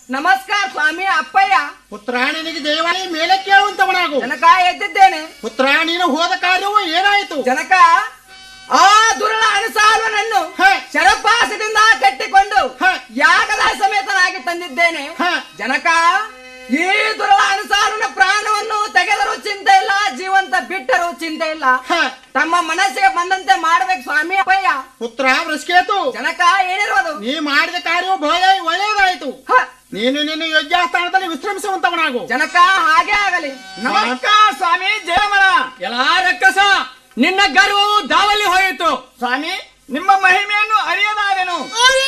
ನಮಸ್ಕಾರ ಸ್ವಾಮಿ ಅಪ್ಪಯ್ಯ ಪುತ್ರ ನಿನಗೆ ದೇವಾಲಯ ಮೇಲೆ ಕೇಳುವಂತವನಾಗು ಜನಕ ಎದ್ದಿದ್ದೇನೆ ಪುತ್ರ ನೀನು ಹೋದ ಕಾರ್ಯವು ಏನಾಯಿತು ಜನಕ ಆ ದುರುಳ ಅಣಸಾಲ್ವನನ್ನು ಹ. ಶರಪಾಸದಿಂದ ಕಟ್ಟಿಕೊಂಡು ಹ. ಯಾಗದ ಸಮೇತನಾಗಿ ತಂದಿದ್ದೇನೆ ಹ. ಜನಕ ಈ ದುರುಳ ಅಣಸಾಲನ ಪ್ರಾಣವನ್ನು ತೆಗೆದರೂ ಚಿಂತೆ ಇಲ್ಲ ಜೀವಂತ ಬಿಟ್ಟರೂ ಚಿಂತೆ ಇಲ್ಲ ಹ. ತಮ್ಮ ಮನಸ್ಸಿಗೆ ಬಂದಂತೆ ಮಾಡ್ಬೇಕು ಸ್ವಾಮಿ ಅಪ್ಪಯ್ಯ ಪುತ್ರ ವೃಷ್ಕೇತು ಜನಕ ಏನಿರುವುದು ನೀ ಮಾಡಿದ ಕಾರ್ಯವು ಬಹಳ ಒಳ್ಳೆಯದಾಯಿತು ಹ. ನೀನು ನಿನ್ನ ಯೋಗ್ಯಸ್ಥಾನದಲ್ಲಿ ವಿಶ್ರಮಿಸುವಂತವನಾಗು ಜನಕ ಹಾಗೆ ಆಗಲಿ ನಮಸ್ಕಾರ ಸ್ವಾಮಿ ಜಯಮಳ ಎಲ್ಲ ರಕ್ಕಸ ನಿನ್ನ ಗರ್ವವು ದಾವಲ್ಲಿ ಹೋಯಿತು ಸ್ವಾಮಿ ನಿಮ್ಮ ಮಹಿಮೆಯನ್ನು ಅರಿಯದಾದೆನು